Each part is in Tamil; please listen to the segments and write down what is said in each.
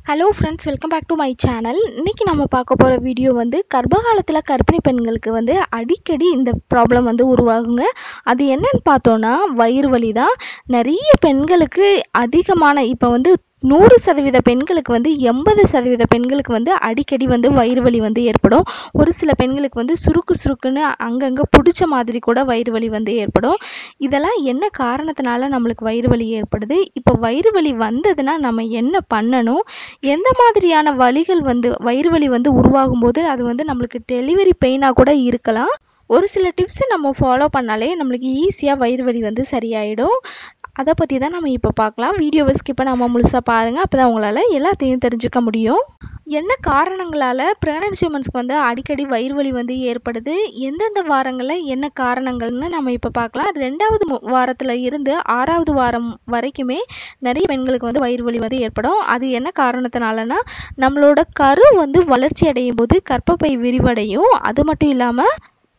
hello friends welcome back to my channel இன்றைக்கி நம்ம பார்க்க போகிற வீடியோ வந்து கர்ப்ப காலத்தில் கர்ப்பிணி பெண்களுக்கு வந்து அடிக்கடி இந்த ப்ராப்ளம் வந்து உருவாகுங்க அது என்னன்னு பார்த்தோன்னா வயிறு வலி தான் நிறைய பெண்களுக்கு அதிகமான இப்போ வந்து நூறு சதவீத பெண்களுக்கு வந்து எண்பது சதவீத பெண்களுக்கு வந்து அடிக்கடி வந்து வயிறு வலி வந்து ஏற்படும் ஒரு சில பெண்களுக்கு வந்து சுருக்கு சுருக்குன்னு அங்கங்கே பிடிச்ச மாதிரி கூட வயிறு வலி வந்து ஏற்படும் இதெல்லாம் என்ன காரணத்தினால நம்மளுக்கு வயிறு வலி ஏற்படுது இப்போ வயிறு வலி வந்ததுன்னா நம்ம என்ன பண்ணணும் எந்த மாதிரியான வலிகள் வந்து வயிறு வலி வந்து உருவாகும் போது அது வந்து நம்மளுக்கு டெலிவரி பெயினாக கூட இருக்கலாம் ஒரு சில டிப்ஸை நம்ம ஃபாலோ பண்ணாலே நம்மளுக்கு ஈஸியாக வயிறு வலி வந்து சரியாயிடும் அதை பற்றி தான் நம்ம இப்போ பார்க்கலாம் வீடியோவை ஸ்கிப் பண்ணாமல் முழுசாக பாருங்கள் அப்போ தான் உங்களால் எல்லாத்தையும் தெரிஞ்சுக்க முடியும் என்ன காரணங்களால் ப்ரெக்னன்சி உமன்ஸ்க்கு வந்து அடிக்கடி வயிறு வலி வந்து ஏற்படுது எந்தெந்த வாரங்களில் என்ன காரணங்கள்னு நம்ம இப்போ பார்க்கலாம் ரெண்டாவது மு- வாரத்தில் இருந்து ஆறாவது வாரம் வரைக்குமே நிறைய பெண்களுக்கு வந்து வயிறு வலி வந்து ஏற்படும் அது என்ன காரணத்தினாலனா நம்மளோட கரு வந்து வளர்ச்சி அடையும் போது கர்ப்பப்பை விரிவடையும் அது மட்டும் இல்லாமல்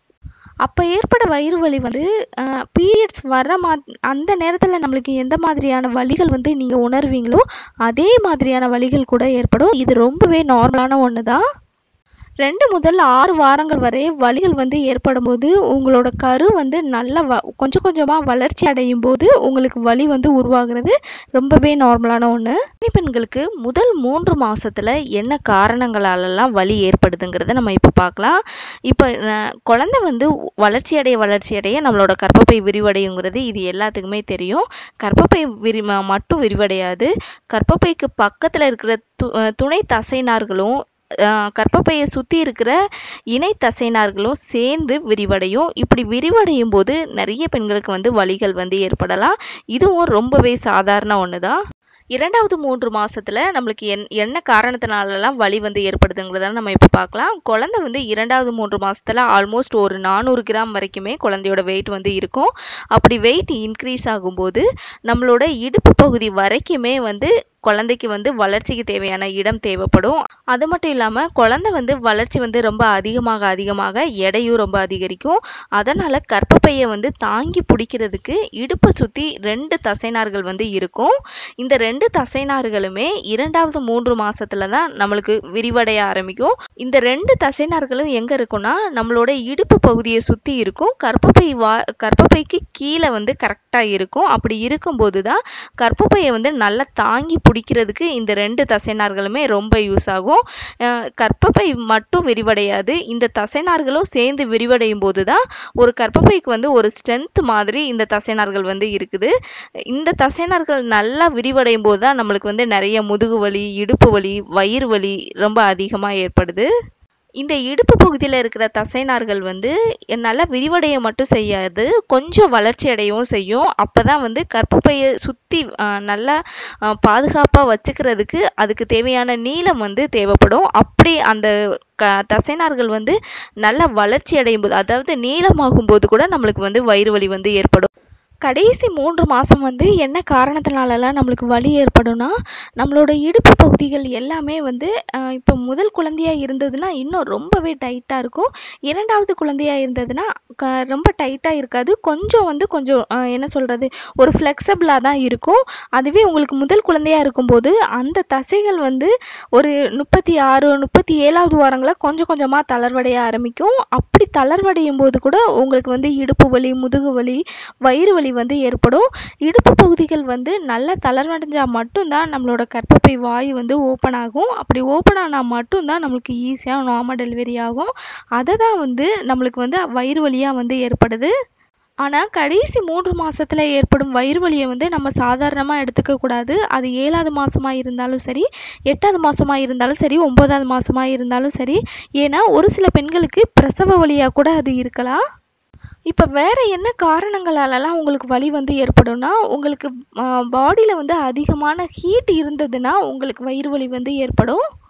அப்போ ஏற்பட வயிறு வலி வந்து பீரியட்ஸ் வர மா அந்த நேரத்தில் நம்மளுக்கு எந்த மாதிரியான வலிகள் வந்து நீங்கள் உணர்வீங்களோ அதே மாதிரியான வலிகள் கூட ஏற்படும் இது ரொம்பவே நார்மலான ஒன்று தான் ரெண்டு முதல் ஆறு வாரங்கள் வரை வலிகள் வந்து ஏற்படும் போது உங்களோட கரு வந்து நல்ல வ கொஞ்சம் கொஞ்சமாக வளர்ச்சி அடையும் போது உங்களுக்கு வலி வந்து உருவாகிறது ரொம்பவே நார்மலான ஒன்று பெண்களுக்கு முதல் மூன்று மாசத்துல என்ன காரணங்களாலெல்லாம் வலி ஏற்படுதுங்கிறத நம்ம இப்போ பார்க்கலாம் இப்போ அஹ், குழந்தை வந்து வளர்ச்சி அடைய வளர்ச்சி அடைய நம்மளோட கர்ப்பப்பை விரிவடையுங்கிறது இது எல்லாத்துக்குமே தெரியும் கர்ப்பப்பை விரி ம- மட்டும் விரிவடையாது கர்ப்பப்பைக்கு பக்கத்தில் இருக்கிற து அஹ், துணை தசைநார்களும் அஹ், கர்ப்பப்பையை சுற்றி இருக்கிற இணை தசைநார்களும் சேர்ந்து விரிவடையும் இப்படி விரிவடையும் போது நிறைய பெண்களுக்கு வந்து வலிகள் வந்து ஏற்படலாம் இதுவும் ரொம்பவே சாதாரண ஒன்று தான் இரண்டாவது மூன்று மாசத்துல நம்மளுக்கு என் என்ன காரணத்தினாலலாம் வலி வந்து ஏற்படுதுங்கிறத நம்ம இப்போ பார்க்கலாம் குழந்தை வந்து இரண்டாவது மூன்று மாசத்துல ஆல்மோஸ்ட் ஒரு நானூறு கிராம் வரைக்குமே குழந்தையோட வெயிட் வந்து இருக்கும் அப்படி வெயிட் இன்க்ரீஸ் ஆகும்போது நம்மளோட இடுப்பு பகுதி வரைக்குமே வந்து குழந்தைக்கு வந்து வளர்ச்சிக்கு தேவையான இடம் தேவைப்படும் அது மட்டும் இல்லாமல் குழந்தை வந்து வளர்ச்சி வந்து ரொம்ப அதிகமாக அதிகமாக எடையும் ரொம்ப அதிகரிக்கும் அதனால் கர்ப்பப்பையை வந்து தாங்கி பிடிக்கிறதுக்கு இடுப்பை சுற்றி ரெண்டு தசைநார்கள் வந்து இருக்கும் இந்த ரெண்டு தசைநார்களுமே இரண்டாவது மூன்று மாசத்துல தான் நம்மளுக்கு விரிவடைய ஆரம்பிக்கும் இந்த ரெண்டு தசைநார்களும் எங்க இருக்கும்னா நம்மளோட இடுப்பு பகுதியை சுத்தி இருக்கும் கர்ப்பப்பை வா கர்ப்பப்பைக்கு கீழே வந்து கரெக்டா இருக்கும் அப்படி இருக்கும்போது தான் கர்ப்பப்பையை வந்து நல்லா தாங்கி பிடிக்கிறதுக்கு இந்த ரெண்டு தசைநார்களுமே ரொம்ப யூஸ் ஆகும் அஹ் கர்ப்பப்பை மட்டும் விரிவடையாது இந்த தசைநார்களும் சேர்ந்து விரிவடையும் போது தான் ஒரு கர்ப்பப்பைக்கு வந்து ஒரு ஸ்ட்ரென்த் மாதிரி இந்த தசைநார்கள் வந்து இருக்குது இந்த தசைநார்கள் நல்லா விரிவடையும் போது தான் நம்மளுக்கு வந்து நிறைய முதுகு வலி இடுப்பு வலி வயிறு வலி ரொம்ப அதிகமாக ஏற்படுது இந்த இடுப்பு பகுதியில் இருக்கிற தசைநார்கள் வந்து நல்லா விரிவடைய மட்டும் செய்யாது கொஞ்சம் வளர்ச்சி அடையவும் செய்யும் அப்போ தான் வந்து கர்ப்பப்பையை சுற்றி நல்லா பாதுகாப்பாக வச்சுக்கிறதுக்கு அதுக்கு தேவையான நீளம் வந்து தேவைப்படும் அப்படி அந்த க தசைநார்கள் வந்து நல்லா வளர்ச்சி அடையும் போது அதாவது நீளமாகும் போது கூட நம்மளுக்கு வந்து வயிறு வலி வந்து ஏற்படும் கடைசி மூன்று மாதம் வந்து என்ன காரணத்தினாலலாம் நம்மளுக்கு வலி ஏற்படும்னா நம்மளோட இடுப்பு பகுதிகள் எல்லாமே வந்து அஹ், இப்போ முதல் குழந்தையா இருந்ததுன்னா இன்னும் ரொம்பவே டைட்டாக இருக்கும் இரண்டாவது குழந்தையா இருந்ததுன்னா க ரொம்ப டைட்டாக இருக்காது கொஞ்சம் வந்து கொஞ்சம் அஹ், என்ன சொல்கிறது ஒரு ஃப்ளெக்சபிளாக தான் இருக்கும் அதுவே உங்களுக்கு முதல் குழந்தையா இருக்கும்போது அந்த தசைகள் வந்து ஒரு முப்பத்தி ஆறு முப்பத்தி ஏழாவது வாரங்களில் கொஞ்சம் கொஞ்சமாக தளர்வடைய ஆரம்பிக்கும் அப்படி தளர்வடையும் போது கூட உங்களுக்கு வந்து இடுப்பு வலி முதுகு வலி வயிறு வலி வந்து ஏற்படும் இடுப்பு பகுதிகள் வந்து நல்லா தளர்வடைஞ்சால் மட்டும்தான் நம்மளோட கர்ப்பப்பை வாய் வந்து ஓப்பன் ஆகும் அப்படி ஓப்பன் ஆனால் மட்டும்தான் நம்மளுக்கு ஈஸியாக நார்மல் டெலிவரி ஆகும் அதை தான் வந்து நம்மளுக்கு வந்து வயிறு வலியாக வந்து ஏற்படுது ஆனால் கடைசி மூன்று மாசத்துல ஏற்படும் வயிறு வலியை வந்து நம்ம சாதாரணமாக எடுத்துக்க கூடாது அது ஏழாவது மாசமா இருந்தாலும் சரி எட்டாவது மாசமா இருந்தாலும் சரி ஒன்பதாவது மாசமா இருந்தாலும் சரி ஏன்னா ஒரு சில பெண்களுக்கு பிரசவ வலியாக கூட அது இருக்கலாம் இப்போ வேற என்ன காரணங்களாலலாம் உங்களுக்கு வலி வந்து ஏற்படும்னா உங்களுக்கு பாடியில் வந்து அதிகமான ஹீட் இருந்ததுன்னா உங்களுக்கு வயிறு வலி வந்து ஏற்படும்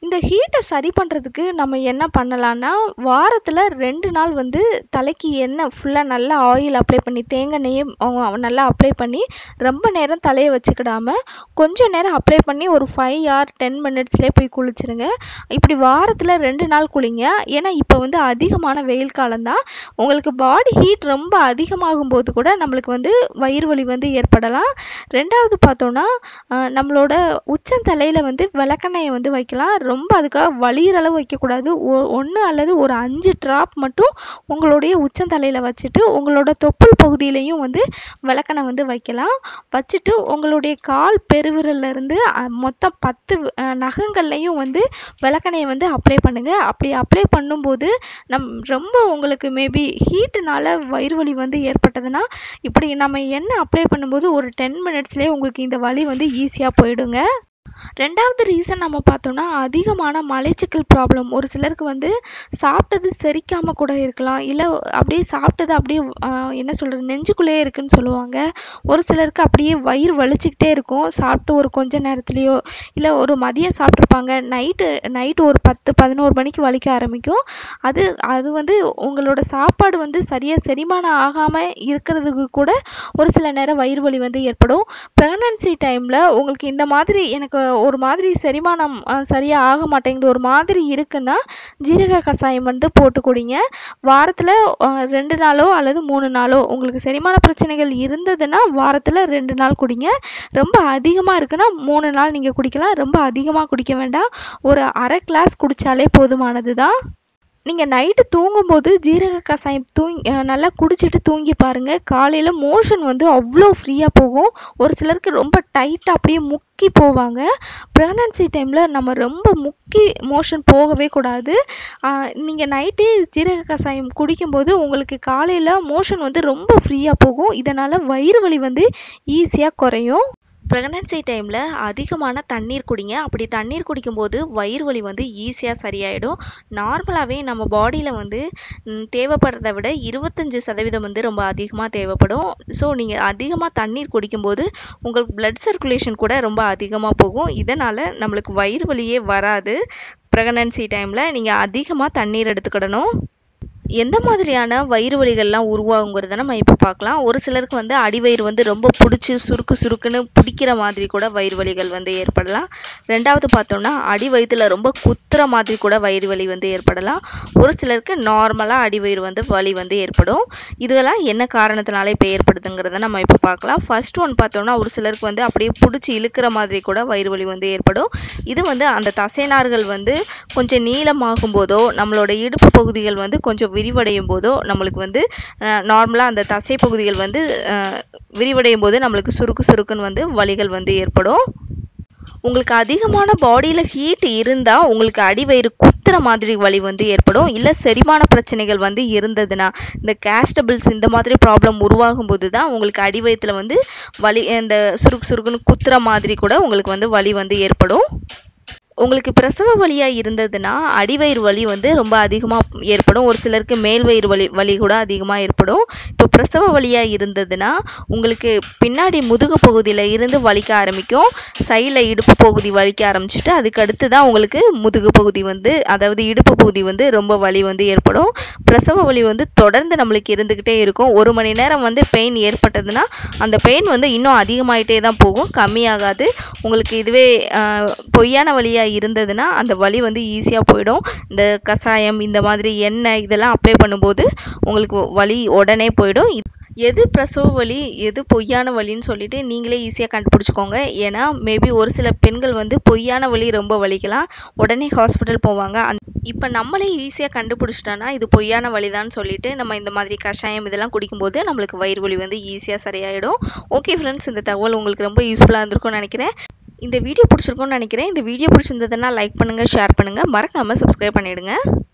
இந்த ஹீட்டை சரி பண்ணுறதுக்கு நம்ம என்ன பண்ணலான்னா வாரத்தில் ரெண்டு நாள் வந்து தலைக்கு எண்ணெய் ஃபுல்லாக நல்லா ஆயில் அப்ளை பண்ணி தேங்காய் எண்ணெயை அவங்க நல்லா அப்ளை பண்ணி ரொம்ப நேரம் தலையை வச்சுக்கிடாம கொஞ்சம் நேரம் அப்ளை பண்ணி ஒரு ஃபைவ் ஆர் டென் மினிட்ஸ்லேயே போய் குளிச்சிருங்க இப்படி வாரத்தில் ரெண்டு நாள் குளிங்க ஏன்னா இப்போ வந்து அதிகமான வெயில் காலம்தான் உங்களுக்கு பாடி ஹீட் ரொம்ப அதிகமாகும் போது கூட நம்மளுக்கு வந்து வயிறு வலி வந்து ஏற்படலாம் ரெண்டாவது பார்த்தோன்னா ஆஹ் நம்மளோட உச்சந்தலையில் வந்து விளக்கெண்ணெயை வந்து வைக்கலாம் ரொம்ப அதுக்காக வலிகிற அளவு வைக்கக்கூடாது ஒ ஒன்று அல்லது ஒரு அஞ்சு ட்ராப் மட்டும் உங்களுடைய உச்சந்தலையில் வச்சுட்டு உங்களோட தொப்புள் பகுதியிலையும் வந்து விளக்கெண்ணெய் வந்து வைக்கலாம் வச்சுட்டு உங்களுடைய கால் பெருவிரல்ல இருந்து அஹ், மொத்தம் பத்து அஹ், நகங்கள்லையும் வந்து விளக்கெண்ணெயை வந்து அப்ளை பண்ணுங்கள் அப்படி அப்ளை பண்ணும்போது நம் ரொம்ப உங்களுக்கு மேபி ஹீட்டுனால வயிறு வலி வந்து ஏற்பட்டதுன்னா இப்படி நம்ம எண்ணெய் அப்ளை பண்ணும்போது ஒரு டென் மினிட்ஸ்லேயே உங்களுக்கு இந்த வலி வந்து ஈஸியாக போயிடுங்க ரெண்டாவது ரீசன் நம்ம பார்த்தோம்னா அதிகமான மலைச்சிக்கல் ப்ராப்ளம் ஒரு சிலருக்கு வந்து சாப்பிட்டது செரிக்காமல் கூட இருக்கலாம் இல்லை அப்படியே சாப்பிட்டது அப்படியே ஆஹ், என்ன சொல்கிறது நெஞ்சுக்குள்ளேயே இருக்குன்னு சொல்லுவாங்க ஒரு சிலருக்கு அப்படியே வயிறு வலிச்சுக்கிட்டே இருக்கும் சாப்பிட்டு ஒரு கொஞ்ச நேரத்துலேயோ இல்லை ஒரு மதியம் சாப்பிட்ருப்பாங்க நைட்டு நைட்டு ஒரு பத்து பதினோரு மணிக்கு வலிக்க ஆரம்பிக்கும் அது அது வந்து உங்களோட சாப்பாடு வந்து சரியாக செரிமானம் ஆகாமல் இருக்கிறதுக்கு கூட ஒரு சில நேரம் வயிறு வலி வந்து ஏற்படும் ப்ரெக்னன்சி டைமில் உங்களுக்கு இந்த மாதிரி எனக்கு ஒரு மாதிரி செரிமானம் அஹ், சரியா ஆக மாட்டேங்குது ஒரு மாதிரி இருக்குன்னா ஜீரக கஷாயம் வந்து போட்டு குடிங்க வாரத்தில் ரெண்டு நாளோ அல்லது மூணு நாளோ உங்களுக்கு செரிமான பிரச்சனைகள் இருந்ததுன்னா வாரத்தில் ரெண்டு நாள் குடிங்க ரொம்ப அதிகமாக இருக்குன்னா மூணு நாள் நீங்கள் குடிக்கலாம் ரொம்ப அதிகமாக குடிக்க வேண்டாம் ஒரு அரை கிளாஸ் குடித்தாலே போதுமானது தான் நீங்கள் நைட்டு தூங்கும்போது ஜீரக கஷாயம் தூங்கி அஹ் நல்லா குடிச்சிட்டு தூங்கி பாருங்கள் காலையில் மோஷன் வந்து அவ்வளோ ஃப்ரீயாக போகும் ஒரு சிலருக்கு ரொம்ப டைட்டாக அப்படியே முக்கி போவாங்க ப்ரெக்னன்சி டைமில் நம்ம ரொம்ப முக்கி மோஷன் போகவே கூடாது நீங்கள் நைட்டே ஜீரக கஷாயம் குடிக்கும்போது உங்களுக்கு காலையில் மோஷன் வந்து ரொம்ப ஃப்ரீயாக போகும் இதனால் வயிறு வலி வந்து ஈஸியாக குறையும் ப்ரெக்னன்சி டைமில் அதிகமான தண்ணீர் குடிங்க அப்படி தண்ணீர் குடிக்கும்போது வயிறு வலி வந்து ஈஸியாக சரியாயிடும் நார்மலாகவே நம்ம பாடியில் வந்து ம், தேவைப்படுறத விட இருபத்தஞ்சி சதவீதம் வந்து ரொம்ப அதிகமாக தேவைப்படும் ஸோ நீங்கள் அதிகமாக தண்ணீர் குடிக்கும்போது உங்களுக்கு பிளட் சர்க்குலேஷன் கூட ரொம்ப அதிகமாக போகும் இதனால் நம்மளுக்கு வயிறு வலியே வராது ப்ரெக்னன்சி டைமில் நீங்கள் அதிகமாக தண்ணீர் எடுத்துக்கிடணும் எந்த மாதிரியான வயிறு வலிகள்லாம் உருவாகுங்கிறத நம்ம இப்போ பார்க்கலாம் ஒரு சிலருக்கு வந்து அடிவயிறு வந்து ரொம்ப பிடிச்சி சுருக்கு சுருக்குன்னு பிடிக்கிற மாதிரி கூட வயிறு வலிகள் வந்து ஏற்படலாம் ரெண்டாவது பார்த்தோம்னா அடி வயிற்றுல ரொம்ப குத்துற மாதிரி கூட வயிறு வலி வந்து ஏற்படலாம் ஒரு சிலருக்கு நார்மலாக அடிவயிறு வந்து வலி வந்து ஏற்படும் இதெல்லாம் என்ன காரணத்தினால இப்போ ஏற்படுதுங்கிறத நம்ம இப்போ பார்க்கலாம் ஃபர்ஸ்ட் ஒன் பார்த்தோம்னா ஒரு சிலருக்கு வந்து அப்படியே பிடிச்சி இழுக்கிற மாதிரி கூட வயிறு வலி வந்து ஏற்படும் இது வந்து அந்த தசைநார்கள் வந்து கொஞ்சம் நீளமாகும் போதோ நம்மளோட இடுப்பு பகுதிகள் வந்து கொஞ்சம் விரிவடையும் போதோ நம்மளுக்கு வந்து நார்மலாக அந்த தசை பகுதிகள் வந்து அஹ், விரிவடையும் போது நம்மளுக்கு சுருக்கு சுருக்குன்னு வந்து வலிகள் வந்து ஏற்படும் உங்களுக்கு அதிகமான பாடியில் ஹீட் இருந்தால் உங்களுக்கு அடிவயிறு குத்துற மாதிரி வலி வந்து ஏற்படும் இல்லை செரிமான பிரச்சனைகள் வந்து இருந்ததுன்னா இந்த கேஸ்டபிள்ஸ் இந்த மாதிரி ப்ராப்ளம் உருவாகும் போது தான் உங்களுக்கு அடிவயத்தில் வந்து வலி இந்த சுருக்கு சுருக்குன்னு குத்துற மாதிரி கூட உங்களுக்கு வந்து வலி வந்து ஏற்படும் உங்களுக்கு பிரசவ வலியாக இருந்ததுன்னா அடிவயிறு வலி வந்து ரொம்ப அதிகமாக ஏற்படும் ஒரு சிலருக்கு மேல் வயிறு வலி வலி கூட அதிகமாக ஏற்படும் இப்போ பிரசவ வலியாக இருந்ததுன்னா உங்களுக்கு பின்னாடி முதுகு பகுதியில் இருந்து வலிக்க ஆரம்பிக்கும் சைடில் இடுப்பு பகுதி வலிக்க ஆரம்பிச்சுட்டு அதுக்கு அடுத்து தான் உங்களுக்கு முதுகு பகுதி வந்து அதாவது இடுப்பு பகுதி வந்து ரொம்ப வலி வந்து ஏற்படும் பிரசவ வலி வந்து தொடர்ந்து நம்மளுக்கு இருந்துக்கிட்டே இருக்கும் ஒரு மணி நேரம் வந்து பெயின் ஏற்பட்டதுன்னா அந்த பெயின் வந்து இன்னும் அதிகமாயிட்டே தான் போகும் கம்மியாகாது உங்களுக்கு இதுவே ஆஹ், பொய்யான வலியாக இருந்ததுன்னா அந்த வலி வந்து ஈஸியாக போயிடும் இந்த கஷாயம் இந்த மாதிரி எண்ணெய் இதெல்லாம் அப்ளை பண்ணும்போது உங்களுக்கு வலி உடனே போயிடும் இது- எது பிரசவ வலி எது பொய்யான வலின்னு சொல்லிட்டு நீங்களே ஈஸியாக கண்டுபிடிச்சிக்கோங்க ஏன்னா மேபி ஒரு சில பெண்கள் வந்து பொய்யான வலி ரொம்ப வலிக்கலாம் உடனே ஹாஸ்பிட்டல் போவாங்க அந் இப்போ நம்மளே ஈஸியாக கண்டுபிடிச்சிட்டோன்னா இது பொய்யான வலிதான்னு சொல்லிட்டு நம்ம இந்த மாதிரி கஷாயம் இதெல்லாம் குடிக்கும்போது நம்மளுக்கு வயிறு வலி வந்து ஈஸியாக சரியாயிடும் ஓகே ஃப்ரெண்ட்ஸ் இந்த தகவல் உங்களுக்கு ரொம்ப யூஸ்ஃபுல்லாக இருந்திருக்கும்னு நினைக்கிறேன் இந்த வீடியோ பிடிச்சிருக்கும்னு நினைக்கிறேன் இந்த வீடியோ பிடிச்சிருந்ததுன்னா லைக் பண்ணுங்கள் ஷேர் பண்ணுங்கள் மறக்காமல் சப்ஸ்கிரைப் பண்ணிவிடுங்க